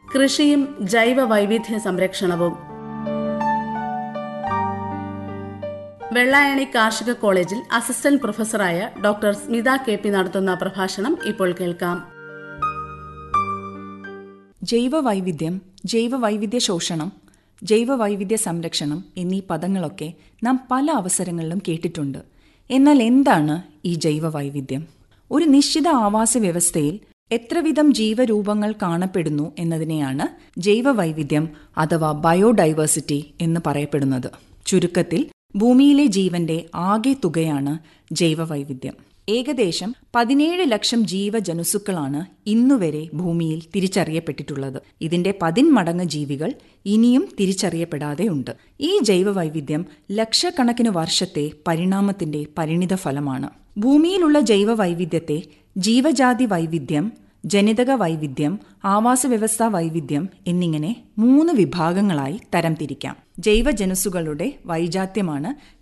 കൃഷിയും ജൈവ വൈവിധ്യ സംരക്ഷണവും വെള്ളായണി കാർഷിക കോളേജിൽ അസിസ്റ്റന്റ് പ്രൊഫസറായ ഡോക്ടർ സ്മിത കെ പി നടത്തുന്ന പ്രഭാഷണം ഇപ്പോൾ കേൾക്കാം ജൈവവൈവിധ്യം ജൈവവൈവിധ്യ ശോഷണം ജൈവവൈവിധ്യ സംരക്ഷണം എന്നീ പദങ്ങളൊക്കെ നാം പല അവസരങ്ങളിലും കേട്ടിട്ടുണ്ട് എന്നാൽ എന്താണ് ഈ ജൈവവൈവിധ്യം ഒരു നിശ്ചിത ആവാസ വ്യവസ്ഥയിൽ എത്രവിധം ജീവരൂപങ്ങൾ കാണപ്പെടുന്നു എന്നതിനെയാണ് ജൈവവൈവിധ്യം അഥവാ ബയോഡൈവേഴ്സിറ്റി എന്ന് പറയപ്പെടുന്നത് ചുരുക്കത്തിൽ ഭൂമിയിലെ ജീവന്റെ ആകെ തുകയാണ് ജൈവവൈവിധ്യം ഏകദേശം പതിനേഴ് ലക്ഷം ജീവജനുസുക്കളാണ് ഇന്നുവരെ ഭൂമിയിൽ തിരിച്ചറിയപ്പെട്ടിട്ടുള്ളത് ഇതിന്റെ പതിന്മടങ്ങ് ജീവികൾ ഇനിയും തിരിച്ചറിയപ്പെടാതെയുണ്ട് ഈ ജൈവവൈവിധ്യം ലക്ഷക്കണക്കിന് വർഷത്തെ പരിണാമത്തിന്റെ പരിണിത ഫലമാണ് ഭൂമിയിലുള്ള ജൈവവൈവിധ്യത്തെ ജീവജാതി വൈവിധ്യം ജനിതക വൈവിധ്യം ആവാസവ്യവസ്ഥാ വൈവിധ്യം എന്നിങ്ങനെ മൂന്ന് വിഭാഗങ്ങളായി തരംതിരിക്കാം ജൈവജനുസുകളുടെ വൈജാത്യമാണ്